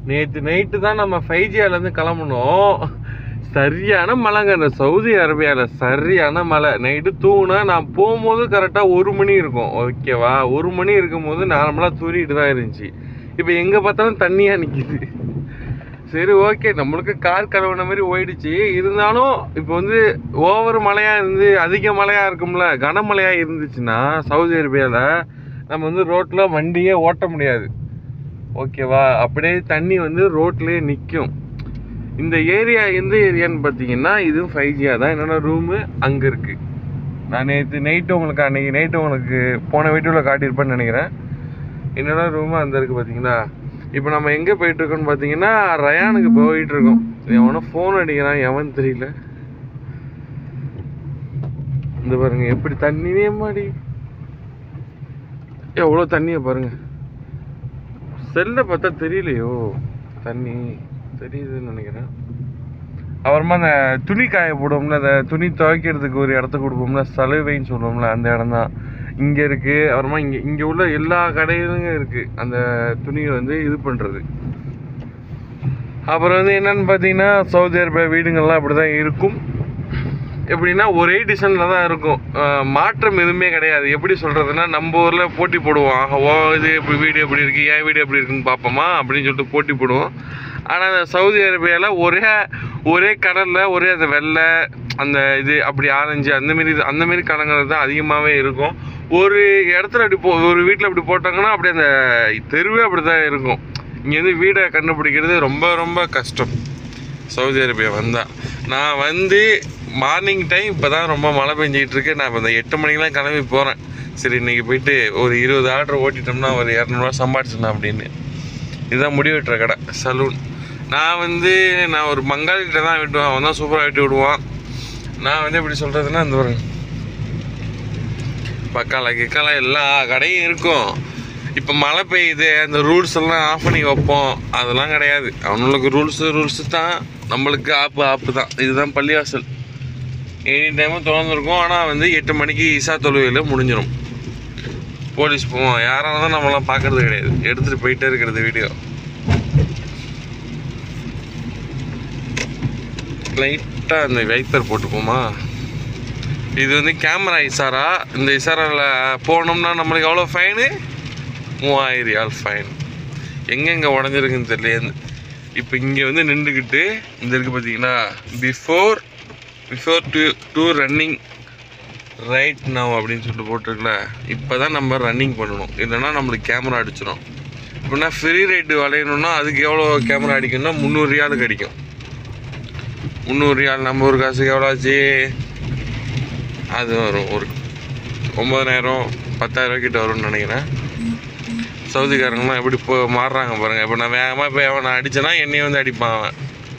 நேற்று நைட்டு தான் நம்ம ஃபைவ் ஜியாலேருந்து கிளம்புனோம் சரியான மழைங்க இந்த சவுதி அரேபியாவில் சரியான மழை நைட்டு தூங்குனா நான் போகும்போது கரெக்டாக ஒரு மணி இருக்கும் ஓகேவா ஒரு மணி இருக்கும்போது நார்மலாக தூரிட்டு தான் இருந்துச்சு இப்போ எங்கே பார்த்தாலும் தண்ணியாக நிற்கிது சரி ஓகே நம்மளுக்கு கார் கழுவுன மாதிரி ஓயிடுச்சு இருந்தாலும் இப்போ வந்து ஓவர் மழையாக இருந்து அதிக மழையாக இருக்கும்ல கனமழையாக இருந்துச்சுன்னா சவுதி அரேபியாவில் நம்ம வந்து ரோட்டில் வண்டியே ஓட்ட முடியாது ஓகேவா அப்படியே தண்ணி வந்து ரோட்லேயே நிற்கும் இந்த ஏரியா எந்த ஏரியான்னு பார்த்தீங்கன்னா இதுவும் ஃபைவ் ஜியாக தான் என்னோட ரூமு அங்கே இருக்குது நான் நேற்று நைட்டு உங்களுக்கு அன்றைக்கி நைட்டு உங்களுக்கு போன வீடியோவில் காட்டியிருப்பேன்னு நினைக்கிறேன் என்னோட ரூமு அந்த இருக்குது பார்த்தீங்களா இப்போ நம்ம எங்கே போயிட்டுருக்கோம்னு பார்த்தீங்கன்னா ரயானுக்கு போயிட்டு இருக்கோம் எவனோ ஃபோன் அடிக்கிறான் எவன் தெரியல இந்த பாருங்க எப்படி தண்ணியே மாடி எவ்வளோ தண்ணியை பாருங்க செல்ல பார்த்தா தெரியலையோ தண்ணி தெரியுதுன்னு நினைக்கிறேன் அப்புறமா அந்த துணி காய போடுவோம்ல அந்த துணி துவைக்கிறதுக்கு ஒரு இடத்துக்கு கொடுப்போம்ல சலுவைன்னு சொல்லுவோம்ல அந்த இடம் தான் இங்கே இருக்குது அப்புறமா இங்கே இங்கே உள்ள எல்லா கடையிலும் இருக்குது அந்த துணியை வந்து இது பண்ணுறது அப்புறம் வந்து என்னன்னு பார்த்தீங்கன்னா சவுதி அரேபியா வீடுங்கள்லாம் அப்படி தான் இருக்கும் எப்படின்னா ஒரே டிசைனில் தான் இருக்கும் அஹ் மாற்றம் எதுவுமே கிடையாது எப்படி சொல்கிறதுனா நம்ம ஊரில் போட்டி போடுவோம் ஆஹா, ஓ இது எப்படி வீடு எப்படி இருக்குது என் வீடு எப்படி இருக்குன்னு பார்ப்போமா அப்படின்னு சொல்லிட்டு போட்டி போடுவோம் ஆனால் அந்த சவுதி அரேபியாவில் ஒரே ஒரே கடலில் ஒரே அந்த வெள்ளை அந்த இது அப்படி ஆரஞ்சு அந்த மாரி இது- அந்த மாரி கடங்கள் தான் அதிகமாகவே இருக்கும் ஒரு இடத்துல அப்படி போ ஒரு வீட்டில் அப்படி போட்டாங்கன்னா அப்படி அந்த தெருவே அப்படி தான் இருக்கும் இங்கேருந்து வீடை கண்டுபிடிக்கிறது ரொம்ப ரொம்ப கஷ்டம் சவுதி அரேபியா வந்தால் நான் வந்து மார்னிங் டைம் இப்போ தான் ரொம்ப மழை பெஞ்சிக்கிட்டு இருக்கு நான் இப்போ இந்த எட்டு மணிக்கெலாம் கிளம்பி போகிறேன் சரி இன்றைக்கி போயிட்டு ஒரு இருபது ஆர்டர் ஓட்டிட்டோம்னா ஒரு இரநூறுவா சம்பாதிச்சிடலாம் அப்படின்னு இதுதான் முடி வெட்டுற கடை சலூன் நான் வந்து நான் ஒரு மங்காளிகிட்ட தான் வெட்டுவேன் அவன் தான் சூப்பராக வெட்டி விடுவான் நான் வந்து எப்படி சொல்கிறதுன்னா இந்த ஒரு பக்கால கிக்கால எல்லா கடையும் இருக்கும் இப்போ மழை பெய்யுது அந்த ரூல்ஸ் எல்லாம் ஆஃப் பண்ணி வைப்போம் அதெல்லாம் கிடையாது அவனுங்களுக்கு ரூல்ஸு ரூல்ஸு தான் நம்மளுக்கு ஆப்பு ஆப்பு தான் இதுதான் பள்ளிவாசல் எனி டைமும் திறந்துருக்கும் ஆனால் வந்து எட்டு மணிக்கு இசா தொழுவையில் முடிஞ்சிடும் போலீஸ் போவோம் யாரால தான் நம்மளாம் பார்க்கறது கிடையாது எடுத்துகிட்டு போயிட்டே இருக்கிறது வீடியோ லைட்டாக அந்த வைப்பர் போட்டுப்போமா இது வந்து கேமரா இசாரா இந்த இசாராவில் போனோம்னா நம்மளுக்கு எவ்வளோ ஃபைனு மூவாயிரம் ரியால் ஃபைன் எங்கெங்கே உடஞ்சிருக்குன்னு தெரியல இப்போ இங்கே வந்து நின்றுக்கிட்டு இந்த இருக்குது பார்த்தீங்கன்னா before before to do running right now அப்படின்னு சொல்லிட்டு போட்டிருக்குல இப்போ தான் நம்ம ரன்னிங் பண்ணணும் இல்லைன்னா நம்மளுக்கு கேமரா அடிச்சிடும் இப்போனா ஃப்ரீ ரைட்டு வளையணும்னா அதுக்கு எவ்வளோ கேமரா அடிக்கணும்னா முந்நூறு ரியாலுக்கு அடிக்கும் முந்நூறு ரியால் நம்ம ஒரு காசுக்கு எவ்வளோ ஆச்சு அது வரும் ஒரு ஒம்பதாயிரம் பத்தாயிரம் கிட்ட வரும்னு நினைக்கிறேன் சவுதிக்காரங்களாம் எப்படி இப்போ மாறுறாங்க பாருங்க இப்போ நான் வேகமாக இப்போ அவனை அடிச்சேன்னா என்னையும் வந்து அடிப்பான் அவன்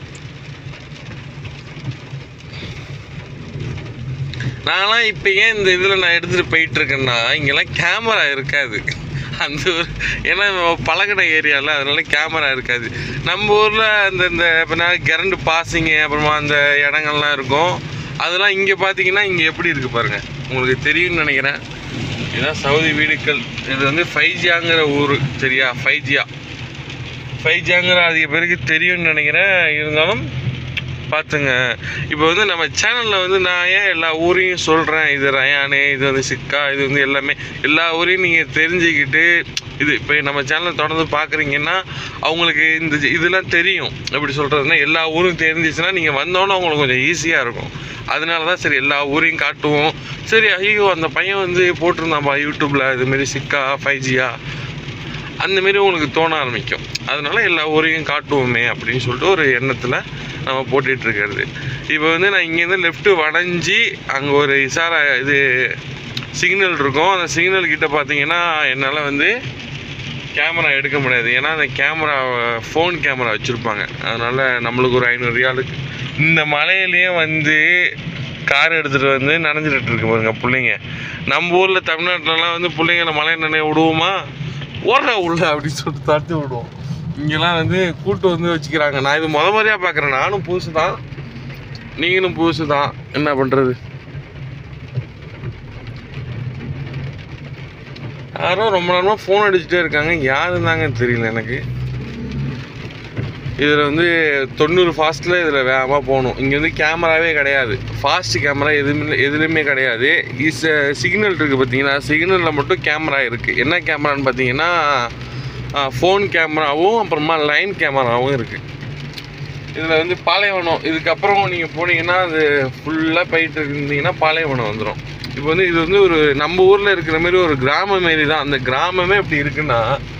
நான்லாம் இப்போ ஏன் இந்த இதில் நான் எடுத்துகிட்டு போயிட்டு இருக்கேன்னா இங்கெல்லாம் கேமரா இருக்காது அந்த ஒரு ஏன்னா நம்ம பழகின ஏரியாவில் அதனால கேமரா இருக்காது நம்ம ஊரில் அந்த இந்த இப்போ நான் கரண்ட் பாசிங்கு அப்புறமா அந்த இடங்கள்லாம் இருக்கும் அதெல்லாம் இங்கே பார்த்தீங்கன்னா இங்கே எப்படி இருக்குது பாருங்கள் உங்களுக்கு தெரியும்னு நினைக்கிறேன் இதுதான் சவுதி வீடுகள் இது வந்து ஃபைவ் ஜியாங்கிற ஊர் சரியா ஃபைவ் ஜியா ஃபைவ் ஜியாங்கிற அதிக பேருக்கு தெரியும்னு நினைக்கிறேன் இருந்தாலும் பார்த்துங்க இப்போ வந்து நம்ம சேனலில் வந்து நான் ஏன் எல்லா ஊரையும் சொல்கிறேன் இது ரயானு இது வந்து சிக்கா இது வந்து எல்லாமே எல்லா ஊரையும் நீங்கள் தெரிஞ்சுக்கிட்டு இது இப்போ நம்ம சேனலை தொடர்ந்து பார்க்குறீங்கன்னா அவங்களுக்கு இந்த இது- இதெல்லாம் தெரியும் எப்படி சொல்கிறதுனா எல்லா ஊரும் தெரிஞ்சிச்சுன்னா நீங்கள் வந்தோன்னே அவங்களுக்கு கொஞ்சம் ஈஸியாக இருக்கும் அதனால தான் சரி எல்லா ஊரையும் காட்டுவோம் சரி ஐயோ அந்த பையன் வந்து போட்டிருந்தான்பா யூடியூப்பில் இதுமாரி சிக்கா ஃபைவ் ஜியா அந்த மாரி உங்களுக்கு தோண ஆரம்பிக்கும் அதனால எல்லா ஊரையும் காட்டுவோமே அப்படின்னு சொல்லிட்டு ஒரு எண்ணத்தில் நம்ம போட்டுட்டு இருக்கிறது இப்போ வந்து நான் இங்கேருந்து லெஃப்ட்டு வளைஞ்சி அங்கே ஒரு இசாரா இது சிக்னல் இருக்கும் அந்த சிக்னல் கிட்ட பார்த்தீங்கன்னா என்னால் வந்து கேமரா எடுக்க முடியாது ஏன்னா அந்த கேமரா ஃபோன் கேமரா வச்சுருப்பாங்க அதனால் நம்மளுக்கு ஒரு ஐநூறு ரியாலுக்கு இந்த மலையிலேயே வந்து கார் எடுத்துகிட்டு வந்து நனைஞ்சிட்டு இருக்கு பாருங்க பிள்ளைங்க நம்ம ஊரில் தமிழ்நாட்டிலலாம் வந்து பிள்ளைங்கள மலை நனைய விடுவோமா ஓடுற உள்ள அப்படின்னு சொல்லிட்டு தடுத்து விடுவோம் இங்கெல்லாம் வந்து கூட்டு வந்து வச்சுக்கிறாங்க நான் இது முத மாதிரியாக பார்க்குறேன் நானும் புதுசு தான் நீங்களும் புதுசு தான் என்ன பண்ணுறது யாரோ ரொம்ப நேரமாக ஃபோன் அடிச்சுட்டே இருக்காங்க யாருந்தாங்க தெரியல எனக்கு இதில் வந்து தொண்ணூறு ஃபாஸ்ட்டில் இதில் வேகமாக போகணும் இங்கே வந்து கேமராவே கிடையாது ஃபாஸ்ட் கேமரா எதுவுமே எதுலேயுமே கிடையாது இஸ் சிக்னல் இருக்குது பார்த்தீங்கன்னா சிக்னலில் மட்டும் கேமரா இருக்குது என்ன கேமரான்னு பார்த்தீங்கன்னா ஃபோன் கேமராவும் அப்புறமா லைன் கேமராவும் இருக்குது இதில் வந்து பாலைவனம் இதுக்கப்புறம் நீங்கள் போனீங்கன்னா அது ஃபுல்லாக போயிட்டு இருந்தீங்கன்னா பாலைவனம் வந்துடும் இப்போ வந்து இது வந்து ஒரு நம்ம ஊரில் இருக்கிற மாதிரி ஒரு கிராமம் மாரி தான் அந்த கிராமமே இப்படி இருக்குன்னா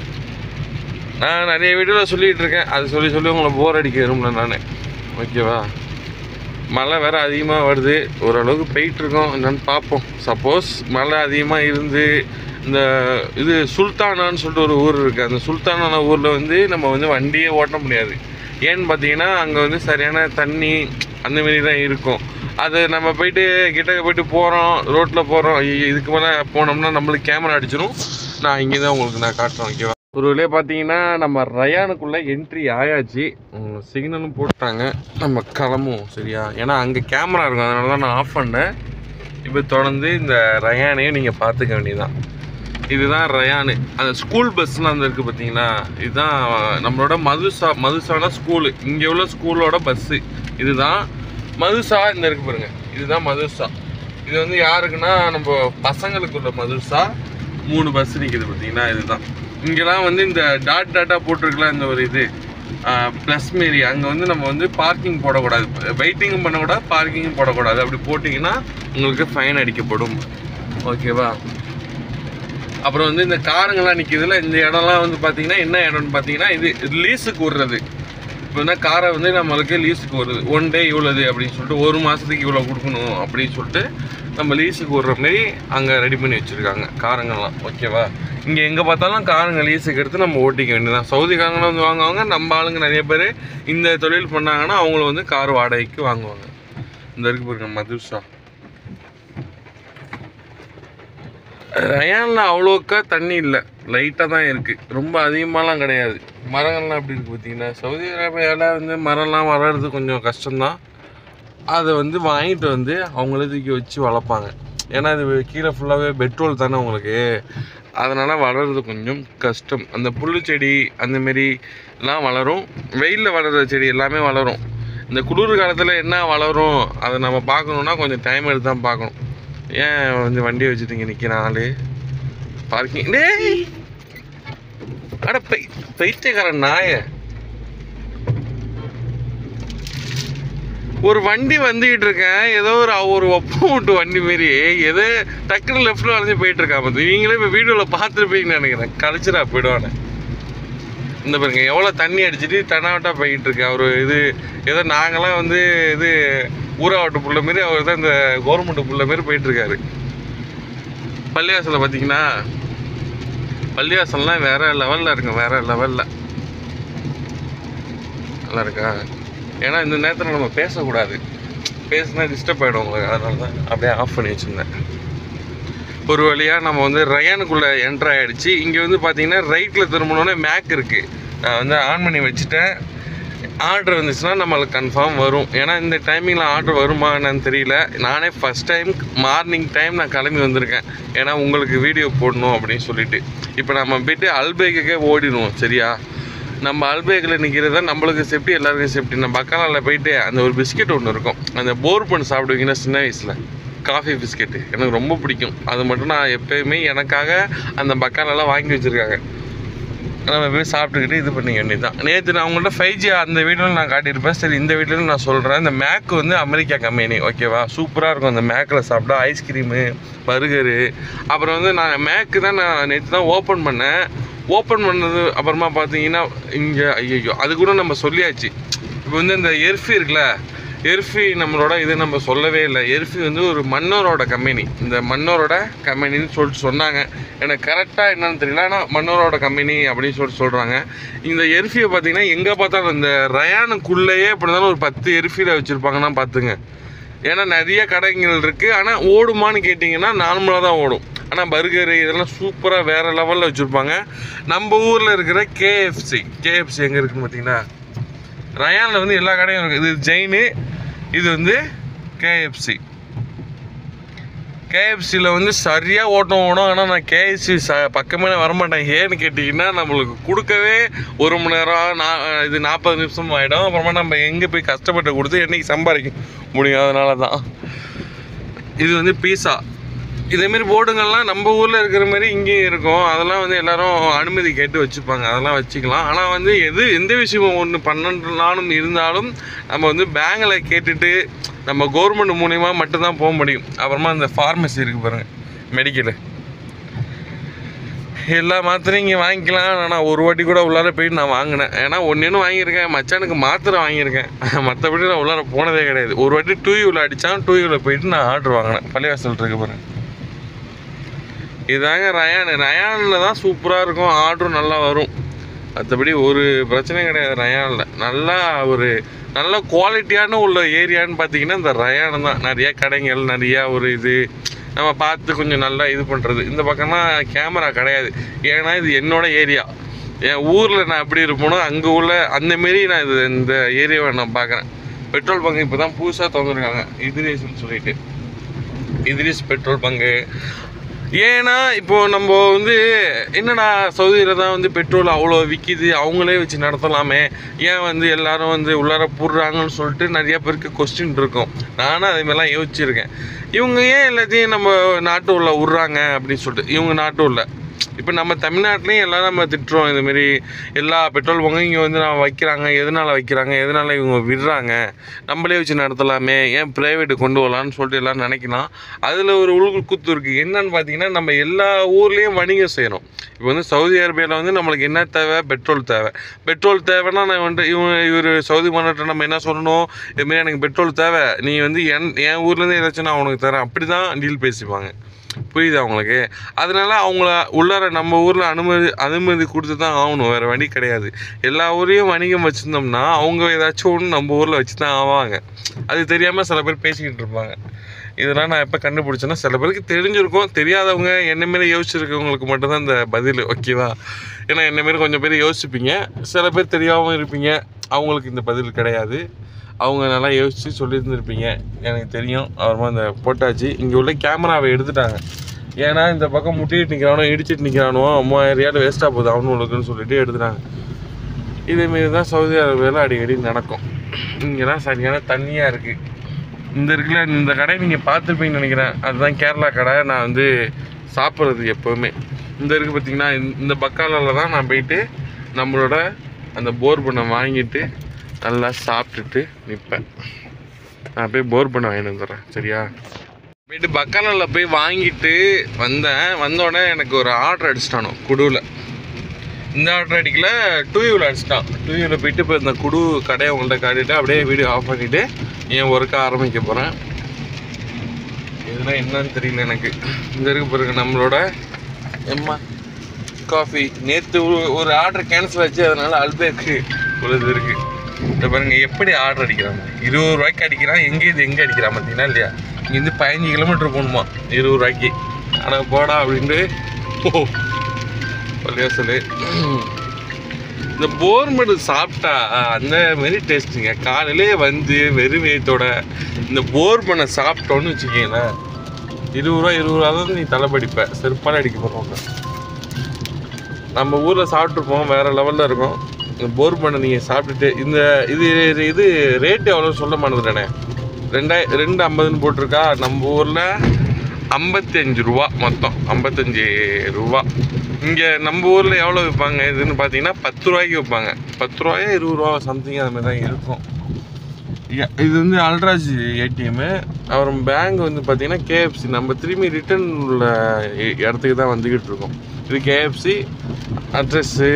நான் நிறைய வீடியோவில் சொல்லிகிட்டு இருக்கேன் அது சொல்லி சொல்லி உங்களை போர் அடிக்க விரும்பல நான் ஓகேவா மழை வேறு அதிகமாக வருது ஓரளவுக்கு போயிட்டுருக்கோம் என்னன்னு பார்ப்போம் சப்போஸ் மழை அதிகமாக இருந்து இந்த இது சுல்தானான்னு சொல்லிட்டு ஒரு ஊர் இருக்குது அந்த சுல்தானான ஊரில் வந்து நம்ம வந்து வண்டியே ஓட்ட முடியாது ஏன்னு பார்த்தீங்கன்னா அங்கே வந்து சரியான தண்ணி அந்த மாரி தான் இருக்கும் அது நம்ம போயிட்டு கிட்டக்க போயிட்டு போகிறோம் ரோட்டில் போகிறோம் இதுக்கு மேலே போனோம்னா நம்மளுக்கு கேமரா அடிச்சிடும் நான் இங்கே தான் உங்களுக்கு நான் காட்டுறேன் ஓகேவா ஒரு வழியாக பார்த்தீங்கன்னா நம்ம ரயானுக்குள்ளே என்ட்ரி ஆயாச்சு சிக்னலும் போட்டாங்க நம்ம கிளம்புவோம் சரியா ஏன்னா அங்கே கேமரா இருக்கும் அதனால தான் நான் ஆஃப் பண்ணேன் இப்போ தொடர்ந்து இந்த ரயானையும் நீங்கள் பார்த்துக்க வேண்டியதுதான் இதுதான் ரயானு அந்த ஸ்கூல் பஸ்லாம் அந்த இருக்குது பார்த்தீங்களா இதுதான் நம்மளோட மதுசா மதுசான ஸ்கூலு இங்கே உள்ள ஸ்கூலோட பஸ்ஸு இதுதான் மதுசா இந்த இருக்கு பாருங்க இதுதான் மதுசா இது வந்து யாருக்குன்னா நம்ம பசங்களுக்குள்ள மதுசா மூணு பஸ் நிற்கிது பார்த்தீங்கன்னா இதுதான் இங்கெல்லாம் வந்து இந்த டாட் டாட்டா போட்டிருக்கலாம் இந்த ஒரு இது ப்ளஸ் மாரி அங்கே வந்து நம்ம வந்து பார்க்கிங் போடக்கூடாது வெயிட்டிங்கும் பண்ணக்கூடாது பார்க்கிங்கும் போடக்கூடாது அப்படி போட்டிங்கன்னா உங்களுக்கு ஃபைன் அடிக்கப்படும் ஓகேவா அப்புறம் வந்து இந்த காருங்கெல்லாம் நிற்கிதுல இந்த இடம்லாம் வந்து பார்த்தீங்கன்னா என்ன இடம்னு பார்த்தீங்கன்னா இது லீஸுக்கு விடுறது இப்போ வந்து காரை வந்து நம்மளுக்கு லீஸுக்கு வருது ஒன் டே இவ்வளோது அப்படின்னு சொல்லிட்டு ஒரு மாதத்துக்கு இவ்வளோ கொடுக்கணும் அப்படின்னு சொல்லிட்டு நம்ம லீஸுக்கு விடுற மாரி அங்கே ரெடி பண்ணி வச்சுருக்காங்க காருங்கெல்லாம் ஓகேவா இங்கே எங்கே பார்த்தாலும் காருங்க லீஸுக்கு எடுத்து நம்ம ஓட்டிக்க வேண்டியதான் சவுதிக்காரங்களும் வந்து வாங்குவாங்க நம்ம ஆளுங்க நிறைய பேர் இந்த தொழில் பண்ணாங்கன்னா அவங்களும் வந்து கார் வாடகைக்கு வாங்குவாங்க இந்த இருக்கு பாருங்க மதுஷா ரயானில் அவ்வளோக்கா தண்ணி இல்லை லைட்டாக தான் இருக்குது ரொம்ப அதிகமாலாம் கிடையாது மரங்கள்லாம் எப்படி இருக்குது பார்த்தீங்கன்னா சவுதி அரேபியாவில் வந்து மரம்லாம் வளர்றது கொஞ்சம் கஷ்டம்தான் அதை வந்து வாங்கிட்டு வந்து அவங்களே தூக்கி வச்சு வளர்ப்பாங்க ஏன்னா இது கீழே ஃபுல்லாகவே பெட்ரோல் தானே உங்களுக்கு அதனால் வளர்றது கொஞ்சம் கஷ்டம் அந்த புல்லு செடி அந்த மாரிலாம் வளரும் வெயிலில் வளர்கிற செடி எல்லாமே வளரும் இந்த குளிர் காலத்தில் என்ன வளரும் அதை நம்ம பார்க்கணுன்னா கொஞ்சம் டைம் எடுத்து தான் பார்க்கணும் ஏன் வந்து வண்டியை வச்சுட்டு இங்கே நிற்கிற ஆளு பார்க்கிங் டேய் அட பை பைத்தியக்காரன் நாய ஒரு வண்டி வந்துகிட்டு இருக்கேன் ஏதோ ஒரு ஒரு ஒப்பம் விட்டு வண்டி மாரி ஏதோ டக்குன்னு லெஃப்டில் வளைஞ்சு போயிட்டு இருக்கான் பார்த்து நீங்களே இப்போ வீடியோவில் பார்த்துருப்பீங்கன்னு நினைக்கிறேன் கழிச்சிடா போயிடுவானே இந்த பாருங்க எவ்வளோ தண்ணி அடிச்சிட்டு தனாவட்டா போய்கிட்டு இருக்கு அவர் இது ஏதோ நாங்களாம் வந்து இது ஊராவட்டு புள்ள மாரி அவர் தான் இந்த கவர்மெண்ட் புள்ள மாரி போயிட்டு இருக்காரு பள்ளிவாசலில் பார்த்தீங்கன்னா பள்ளிவாசல்லாம் வேற லெவலில் இருக்குங்க வேற லெவலில் நல்லா இருக்கா ஏன்னா இந்த நேரத்தில் நம்ம பேசக்கூடாது பேசினா டிஸ்டர்ப் ஆகிடும் உங்களுக்கு அதனால தான் அப்படியே ஆஃப் பண்ணி வச்சுருந்தேன் ஒரு வழியாக நம்ம வந்து ரயானுக்குள்ளே என்ட்ரு ஆகிடுச்சு இங்கே வந்து பார்த்தீங்கன்னா ரைட்டில் திரும்பினோடனே மேக் இருக்குது நான் வந்து ஆன் பண்ணி வச்சுட்டேன் ஆர்டர் வந்துச்சுன்னா நம்மளுக்கு கன்ஃபார்ம் வரும் ஏன்னா இந்த டைமிங்கில் ஆர்டர் வருமா என்னன்னு தெரியல நானே ஃபஸ்ட் டைம் மார்னிங் டைம் நான் கிளம்பி வந்திருக்கேன் ஏன்னா உங்களுக்கு வீடியோ போடணும் அப்படின்னு சொல்லிட்டு இப்போ நம்ம போயிட்டு அல்பேக்குக்கே ஓடிடுவோம் சரியா நம்ம அல்பேக்கில் நிற்கிறது தான் நம்மளுக்கு சேஃப்டி எல்லாருக்கும் சேஃப்டி நம்ம பக்காலாவில் போயிட்டு அந்த ஒரு பிஸ்கெட் ஒன்று இருக்கும் அந்த போர் பண்ணி சாப்பிடுவீங்கன்னா சின்ன வயசில் காஃபி பிஸ்கெட்டு எனக்கு ரொம்ப பிடிக்கும் அது மட்டும் நான் எப்பயுமே எனக்காக அந்த பக்காலெல்லாம் வாங்கி வச்சுருக்காங்க நம்ம போய் சாப்பிட்டுக்கிட்டு இது பண்ணிக்க வேண்டியதுதான் நேற்று நான் உங்கள்கிட்ட ஃபைவ் ஜி அந்த வீடியோவில் நான் காட்டியிருப்பேன் சரி இந்த வீடியோவில் நான் சொல்கிறேன் இந்த மேக் வந்து அமெரிக்கா கம்பெனி ஓகேவா சூப்பராக இருக்கும் அந்த மேக்கில் சாப்பிட்டா ஐஸ்கிரீமு பர்கரு அப்புறம் வந்து நான் மேக்கு தான் நான் நேற்று தான் ஓப்பன் பண்ணேன் ஓப்பன் பண்ணது அப்புறமா பார்த்தீங்கன்னா இங்கே ஐயோ அது கூட நம்ம சொல்லியாச்சு இப்போ வந்து இந்த எர்ஃபி இருக்குல்ல எர்ஃபி நம்மளோட இது நம்ம சொல்லவே இல்லை எர்ஃபி வந்து ஒரு மன்னரோட கம்பெனி இந்த மன்னரோட கம்பெனின்னு சொல்லிட்டு சொன்னாங்க எனக்கு கரெக்டாக என்னன்னு தெரியல ஆனால் மன்னரோட கம்பெனி அப்படின்னு சொல்லிட்டு சொல்கிறாங்க இந்த எர்ஃபியை பார்த்தீங்கன்னா எங்கே பார்த்தாலும் இந்த ரயானுக்குள்ளேயே எப்படி இருந்தாலும் ஒரு பத்து எர்ஃபியில் வச்சுருப்பாங்கன்னா பார்த்துங்க ஏன்னா நிறைய கடைகள் இருக்குது ஆனால் ஓடுமான்னு கேட்டிங்கன்னா நார்மலாக தான் ஓடும் ஆனால் பர்கரு இதெல்லாம் சூப்பராக வேறு லெவலில் வச்சுருப்பாங்க நம்ம ஊரில் இருக்கிற கேஎஃப்சி கேஎஃப்சி எங்கே இருக்குன்னு பார்த்தீங்கன்னா ரயானில் வந்து எல்லா கடையும் இருக்குது இது ஜெயினு இது வந்து கேஎஃப்சி கேஎஃப்சியில் வந்து சரியாக ஓட்டம் ஓடும் ஆனால் நான் கேஎஃப்சி ச பக்கமே நான் வரமாட்டேன் ஏன்னு கேட்டிங்கன்னா நம்மளுக்கு கொடுக்கவே ஒரு மணி நேரம் நா இது நாற்பது நிமிஷம் ஆகிடும் அப்புறமா நம்ம எங்கே போய் கஷ்டப்பட்டு கொடுத்து என்னைக்கு சம்பாதிக்க முடியும் அதனால தான் இது வந்து பீஸா இதேமாரி போர்டுங்கள்லாம் நம்ம ஊரில் இருக்கிற மாதிரி இங்கேயும் இருக்கும் அதெல்லாம் வந்து எல்லாரும் அனுமதி கேட்டு வச்சுப்பாங்க அதெல்லாம் வச்சுக்கலாம் ஆனால் வந்து எது எந்த விஷயம் ஒன்று பண்ணனாலும் இருந்தாலும் நம்ம வந்து பேங்கில் கேட்டுட்டு நம்ம கவர்மெண்ட் மூலிமா மட்டும்தான் போக முடியும் அப்புறமா அந்த ஃபார்மசி இருக்குது பாருங்கள் மெடிக்கலு எல்லா மாத்திரையும் இங்கே வாங்கிக்கலாம் ஆனால் ஒரு வாட்டி கூட உள்ளார போயிட்டு நான் வாங்கினேன் ஏன்னா ஒன்று வாங்கியிருக்கேன் மச்சானுக்கு மாத்திரை வாங்கியிருக்கேன் மற்றபடி நான் உள்ளார போனதே கிடையாது ஒரு வாட்டி டூ யூவில் அடித்தான் டூ யூவில் போயிட்டு நான் ஆர்டர் வாங்கினேன் பள்ளிவாசல் இருக்கு பாருங்க இதாங்க ரயான் ரயானில் தான் சூப்பராக இருக்கும் ஆர்டரும் நல்லா வரும் மற்றபடி ஒரு பிரச்சனையும் கிடையாது ரயானில் நல்லா ஒரு நல்ல குவாலிட்டியான உள்ள ஏரியான்னு பார்த்தீங்கன்னா இந்த ரயான் தான் நிறைய கடைகள் நிறையா ஒரு இது நம்ம பார்த்து கொஞ்சம் நல்லா இது பண்ணுறது இந்த பக்கம்னா கேமரா கிடையாது ஏன்னா இது என்னோட ஏரியா என் ஊரில் நான் எப்படி இருப்பேனோ அங்கே உள்ள அந்த மாரி நான் இது இந்த ஏரியாவை நான் பார்க்குறேன் பெட்ரோல் பங்கு இப்போ தான் புதுசாக திறந்துருக்காங்க இதிரேஸ்னு சொல்லிட்டு இதிரிஸ் பெட்ரோல் பங்கு ஏன்னா இப்போ நம்ம வந்து என்னடா சவுதியில் தான் வந்து பெட்ரோல் அவ்வளோ விற்கிது அவங்களே வச்சு நடத்தலாமே ஏன் வந்து எல்லாரும் வந்து உள்ளார போடுறாங்கன்னு சொல்லிட்டு நிறைய பேருக்கு கொஸ்டின் இருக்கும் நானும் அதே மாதிரிலாம் யோசிச்சிருக்கேன் இவங்க ஏன் எல்லாத்தையும் நம்ம நாட்டு உள்ள விட்றாங்க அப்படின்னு சொல்லிட்டு இவங்க நாட்டு உள்ள இப்போ நம்ம தமிழ்நாட்டிலையும் எல்லாம் நம்ம திட்டுறோம் இதுமாரி எல்லா பெட்ரோல் பங்கும் இங்கே வந்து நான் வைக்கிறாங்க எதனால் வைக்கிறாங்க எதனால் இவங்க விடுறாங்க நம்மளே வச்சு நடத்தலாமே ஏன் ப்ரைவேட்டு கொண்டு வரலான்னு சொல்லிட்டு எல்லாம் நினைக்கலாம் அதில் ஒரு உள் குத்து இருக்குது என்னன்னு பார்த்தீங்கன்னா நம்ம எல்லா ஊர்லேயும் வணிகம் செய்கிறோம் இப்போ வந்து சவுதி அரேபியாவில் வந்து நம்மளுக்கு என்ன தேவை பெட்ரோல் தேவை பெட்ரோல் தேவைன்னா நான் வந்துட்டு இவன் இவர் சவுதி மாநாட்டை நம்ம என்ன சொல்லணும் இதுமாரி எனக்கு பெட்ரோல் தேவை நீ வந்து என் என் ஊர்லேருந்து ஏதாச்சும் நான் உனக்கு தரேன் அப்படி தான் டீல் பேசிப்பாங்க புரியுதா உங்களுக்கு அதனால அவங்கள உள்ளார நம்ம ஊரில் அனுமதி அனுமதி கொடுத்து தான் ஆகணும் வேறு வழி கிடையாது எல்லா ஊரையும் வணிகம் வச்சுருந்தோம்னா அவங்க ஏதாச்சும் ஒன்று நம்ம ஊரில் வச்சு தான் ஆவாங்க அது தெரியாமல் சில பேர் பேசிக்கிட்டு இருப்பாங்க இதெல்லாம் நான் எப்போ கண்டுபிடிச்சேன்னா சில பேருக்கு தெரிஞ்சிருக்கும் தெரியாதவங்க என்ன மாரி யோசிச்சிருக்கவங்களுக்கு மட்டும்தான் இந்த பதில் ஓகேவா ஏன்னா என்ன மாரி கொஞ்சம் பேர் யோசிப்பீங்க சில பேர் தெரியாமல் இருப்பீங்க அவங்களுக்கு இந்த பதில் கிடையாது அவங்க நல்லா யோசித்து சொல்லியிருந்துருப்பீங்க எனக்கு தெரியும் அப்புறமா இந்த போட்டாச்சு இங்கே உள்ள கேமராவை எடுத்துட்டாங்க ஏன்னா இந்த பக்கம் முட்டிட்டு நிற்கிறானோ இடிச்சிட்டு நிற்கிறானோ மூவாயிரம் ரியால் வேஸ்ட்டாக போகுது அவனுங்களுக்குன்னு சொல்லிட்டு எடுத்துட்டாங்க இதேமாரி தான் சவுதி அரேபியாவில் அடிக்கடி நடக்கும் இங்கெல்லாம் சரியான தண்ணியாக இருக்குது இந்த இருக்குல்ல இந்த கடை நீங்கள் பார்த்துருப்பீங்கன்னு நினைக்கிறேன் அதுதான் கேரளா கடை நான் வந்து சாப்பிட்றது எப்போவுமே இந்த இருக்குது பார்த்தீங்கன்னா இந்த- இந்த பக்காலாவில் தான் நான் போயிட்டு நம்மளோட அந்த போர் பண்ணை வாங்கிட்டு நல்லா சாப்பிட்டுட்டு நிற்பேன் நான் போய் போர் பண்ண வாங்கிட்டு வந்துடுறேன் சரியா போயிட்டு பக்காலாவில் போய் வாங்கிட்டு வந்தேன் வந்த உடனே எனக்கு ஒரு ஆர்டர் அடிச்சிட்டானோ குடுவில் இந்த ஆர்டர் அடிக்கல டூ யூவில் அடிச்சிட்டான் டூ யூவில் போயிட்டு இப்போ இந்த குடு கடையை உங்கள்கிட்ட காட்டிட்டு அப்படியே வீடியோ ஆஃப் பண்ணிவிட்டு என் ஒர்க்கை ஆரம்பிக்க போகிறேன் இதெல்லாம் என்னன்னு தெரியல எனக்கு இந்த இருக்கு பாருங்க நம்மளோட எம்மா காஃபி நேற்று ஒரு ஆர்டர் கேன்சல் ஆச்சு அதனால அல்பேக்கு ஒரு இது இருக்கு இந்த பாருங்க எப்படி ஆர்டர் அடிக்கிறாங்க இருபது ரூபாய்க்கு அடிக்கிறான் எங்கே இது எங்கே அடிக்கிறான் பார்த்தீங்கன்னா இல்லையா இங்கேருந்து பதினஞ்சு கிலோமீட்டர் போகணுமா இருபது ரூபாய்க்கு ஆனால் போடா அப்படின்ட்டு ஓ பள்ளியாசல் இந்த போர்மெடு சாப்பிட்டா அந்த மாதிரி டேஸ்ட்டுங்க காலையிலே வந்து வெறும் வயிற்றோட இந்த போர் பண்ண சாப்பிட்டோன்னு வச்சுக்கீங்களேன் இருபது ரூபா இருபது ரூபா தான் நீ தலைப்படிப்ப செருப்பால் அடிக்க போகிறோம் நம்ம ஊரில் சாப்பிட்ருப்போம் வேறு லெவலில் இருக்கும் இந்த போர் பண்ண நீங்கள் சாப்பிட்டுட்டு இந்த இது இது ரேட்டு எவ்வளோ சொல்ல மாட்டேதுண்ணே ரெண்டாய் ரெண்டு ஐம்பதுன்னு போட்டிருக்கா நம்ம ஊரில் ஐம்பத்தி அஞ்சு ரூபா மொத்தம் ஐம்பத்தஞ்சு ரூபா இங்கே நம்ம ஊரில் எவ்வளோ விற்பாங்க இதுன்னு பார்த்தீங்கன்னா பத்து ரூபாய்க்கு விற்பாங்க பத்து ரூபாயா இருபது ரூபா சம்திங் அது மாதிரி தான் இருக்கும் யா- இது வந்து அல்ட்ராஜ் ஏடிஎம்மு அப்புறம் பேங்க் வந்து பார்த்தீங்கன்னா கேஎஃப்சி நம்ம திரும்பி ரிட்டர்ன் உள்ள இ- இடத்துக்கு தான் வந்துக்கிட்டு இருக்கோம் இது கேஎஃப்சி அட்ரஸ்ஸு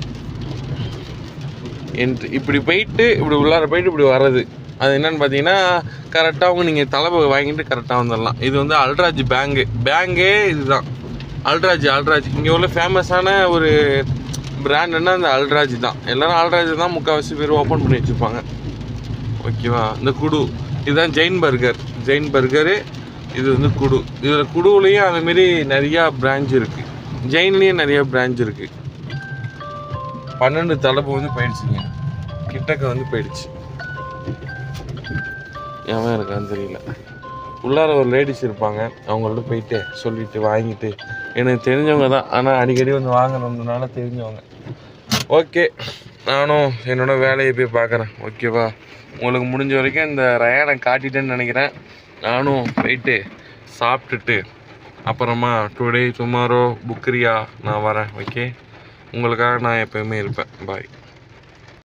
என்ட்ரி இப்படி போயிட்டு இப்படி உள்ளார போயிட்டு இப்படி வர்றது அது என்னன்னு பார்த்தீங்கன்னா கரெக்டாக நீங்கள் தலைமை வாங்கிட்டு கரெக்டாக வந்துடலாம் இது வந்து அல்ட்ராஜ் பேங்கு பேங்கே இதுதான் அல்ட்ராஜ் அல்ட்ராஜ் இங்கே உள்ள ஃபேமஸான ஒரு பிராண்டுன்னா அந்த அல்ட்ராஜ் தான் எல்லாரும் அல்ட்ராஜ் தான் முக்கால்வாசி பேர் ஓப்பன் பண்ணி வச்சுருப்பாங்க ஓகேவா இந்த குடு இதுதான் ஜெயின் பர்கர் ஜெயின் பர்கரு இது வந்து குடு இதில் குடுவுலேயும் அதேமாரி நிறையா பிரான்ச் இருக்குது ஜெயின்லேயும் நிறைய பிரான்ச் இருக்குது பன்னெண்டு தலைப்பு வந்து போயிடுச்சுங்க கிட்டக்க வந்து போயிடுச்சு எவன் இருக்கான்னு தெரியல உள்ளார ஒரு லேடிஸ் இருப்பாங்க அவங்கள்ட்ட போயிட்டு சொல்லிட்டு வாங்கிட்டு எனக்கு தெரிஞ்சவங்க தான் ஆனால் அடிக்கடி வந்து வாங்கினதுனால தெரிஞ்சவங்க ஓகே நானும் என்னோட வேலையை போய் பார்க்குறேன் ஓகேவா உங்களுக்கு முடிஞ்ச வரைக்கும் இந்த ரயானை காட்டிட்டேன்னு நினைக்கிறேன் நானும் போயிட்டு சாப்பிட்டுட்டு அப்புறமா டுடே டுமாரோ புக்ரியா நான் வரேன் ஓகே உங்களுக்காக நான் எப்போயுமே இருப்பேன் பாய்